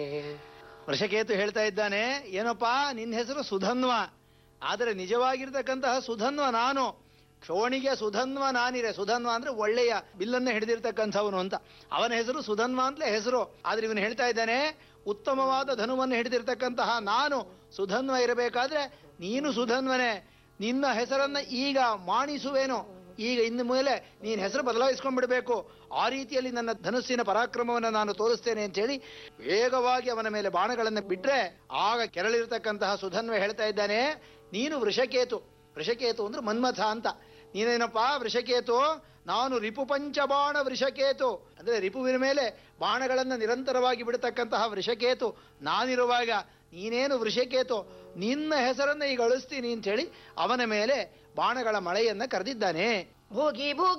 ವೃಷಕೇತು ಹೇಳ್ತಾ ಇದ್ದಾನೆ ಏನಪ್ಪಾ ನಿನ್ನ ಹೆಸರು ಸುಧನ್ವ ಆದರೆ ನಿಜವಾಗಿರ್ತಕ್ಕಂತಹ ಸುಧನ್ವ ನಾನು ಕ್ಷೋಣಿಗೆ ಸುಧನ್ವ ನಾನಿರೆ ಸುಧನ್ವ ಅಂದ್ರೆ ಒಳ್ಳೆಯ ಬಿಲ್ಲನ್ನ ಹಿಡಿದಿರ್ತಕ್ಕಂಥವನು ಅಂತ ಅವನ ಹೆಸರು ಸುಧನ್ವ ಅಂತಲೇ ಹೆಸರು ಆದ್ರೆ ಇವನು ಹೇಳ್ತಾ ಇದ್ದಾನೆ ಉತ್ತಮವಾದ ಧನುವನ್ನು ಹಿಡಿದಿರ್ತಕ್ಕಂತಹ ನಾನು ಸುಧನ್ವ ಇರಬೇಕಾದ್ರೆ ನೀನು ಸುಧನ್ವನೇ ನಿನ್ನ ಹೆಸರನ್ನ ಈಗ ಮಾಣಿಸುವೇನು ಈಗ ಇನ್ನು ಮೇಲೆ ನೀನು ಹೆಸರು ಬದಲಾಯಿಸ್ಕೊಂಡ್ಬಿಡ್ಬೇಕು ಆ ರೀತಿಯಲ್ಲಿ ನನ್ನ ಧನುಸ್ಸಿನ ಪರಾಕ್ರಮವನ್ನು ನಾನು ತೋರಿಸ್ತೇನೆ ಅಂತ ಹೇಳಿ ವೇಗವಾಗಿ ಅವನ ಮೇಲೆ ಬಾಣಗಳನ್ನು ಬಿಟ್ರೆ ಆಗ ಕೆರಳಿರ್ತಕ್ಕಂತಹ ಸುಧನ್ವ ಹೇಳ್ತಾ ಇದ್ದಾನೆ ನೀನು ವೃಷಕೇತು ವೃಷಕೇತು ಅಂದ್ರೆ ಮನ್ಮಥ ಅಂತ ನೀನೇನಪ್ಪಾ ವೃಷಕೇತು ನಾನು ರಿಪು ಪಂಚಬಾಣ ವೃಷಕೇತು ಅಂದ್ರೆ ರಿಪುವಿನ ಮೇಲೆ ಬಾಣಗಳನ್ನು ನಿರಂತರವಾಗಿ ಬಿಡತಕ್ಕಂತಹ ವೃಷಕೇತು ನಾನಿರುವಾಗ ನೀನೇನು ವೃಷಕೇತು ನಿನ್ನ ಹೆಸರನ್ನ ಈಗ ಅಳಿಸ್ತೀನಿ ಅಂತ ಹೇಳಿ ಅವನ ಮೇಲೆ ಬಾಣಗಳ ಮಳೆಯನ್ನ ಕರೆದಿದ್ದಾನೆ ಭೂಗಿ ಭೂಗಿ